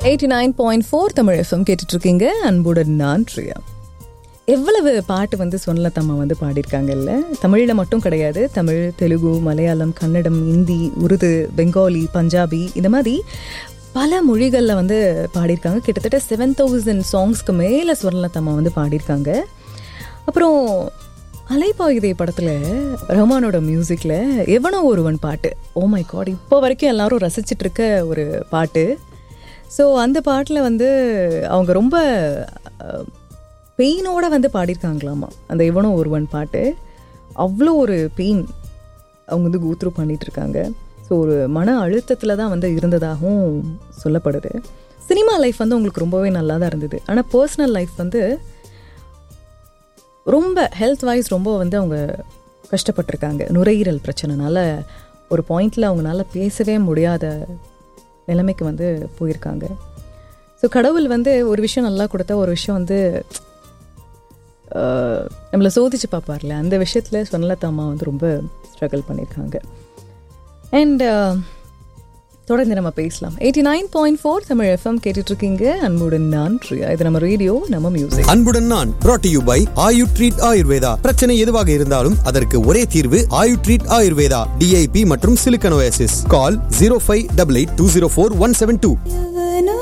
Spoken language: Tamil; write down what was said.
eighty nine point four Tamil FM கேட்டுட்டு இருக்கீங்க அன்புடன் நான் பிரியா எவ்வளவு பாட்டு வந்து சொன்னலத்தம்மா வந்து பாடியிருக்காங்கல்ல தமிழில் மட்டும் கிடையாது தமிழ் தெலுங்கு மலையாளம் கன்னடம் இந்தி உருது பெங்காலி பஞ்சாபி இந்த மாதிரி பல மொழிகளில் வந்து பாடியிருக்காங்க கிட்டத்தட்ட செவன் தௌசண்ட் சாங்ஸ்க்கு மேலே ஸ்வர்ணலதம்மா வந்து பாடியிருக்காங்க அப்புறம் அலைப்பாயுதே படத்தில் ரஹ்மானோட மியூசிக்கில் எவனோ ஒருவன் பாட்டு ஓ மை காட் இப்போ வரைக்கும் எல்லாரும் ரசிச்சிட்டு இருக்க ஒரு பாட்டு ஸோ அந்த பாட்டில் வந்து அவங்க ரொம்ப பெயினோட வந்து பாடியிருக்காங்களாமா அந்த எவனோ ஒருவன் பாட்டு அவ்வளோ ஒரு பெயின் அவங்க வந்து கூத்ரூ பண்ணிட்டு இருக்காங்க ஸோ ஒரு மன அழுத்தத்தில் தான் வந்து இருந்ததாகவும் சொல்லப்படுது சினிமா லைஃப் வந்து உங்களுக்கு ரொம்பவே நல்லா தான் இருந்தது ஆனால் பர்சனல் லைஃப் வந்து ரொம்ப ஹெல்த் வைஸ் ரொம்ப வந்து அவங்க கஷ்டப்பட்டிருக்காங்க நுரையீரல் பிரச்சனைனால ஒரு பாயிண்டில் அவங்களால பேசவே முடியாத நிலைமைக்கு வந்து போயிருக்காங்க ஸோ கடவுள் வந்து ஒரு விஷயம் நல்லா கொடுத்தா ஒரு விஷயம் வந்து ஆஹ், நம்மளை சோதிச்சு பார்ப்பார்ல அந்த விஷயத்தில் சொன்னலத்த அம்மா வந்து ரொம்ப ஸ்ட்ரகிள் பண்ணியிருக்காங்க அண்ட் தொடர்ந்து நம்ம பேசலாம் eighty nine point four Tamil FM கேட்டுட்ருக்கீங்க அன்புடன் நான் பிரியா இது நம்ம ரேடியோ நம்ம மியூசிக் அன்புடன் நான் brought to you by Ayu treat Ayurveda பிரச்சனை எதுவாக இருந்தாலும் அதற்கு ஒரே தீர்வு ஆயு ட்ரீட் ஆயுர்வேதா டிஐபி மற்றும் சிலிக்கனோசிஸ் call zero five double eight two zero four one seven two எவனோ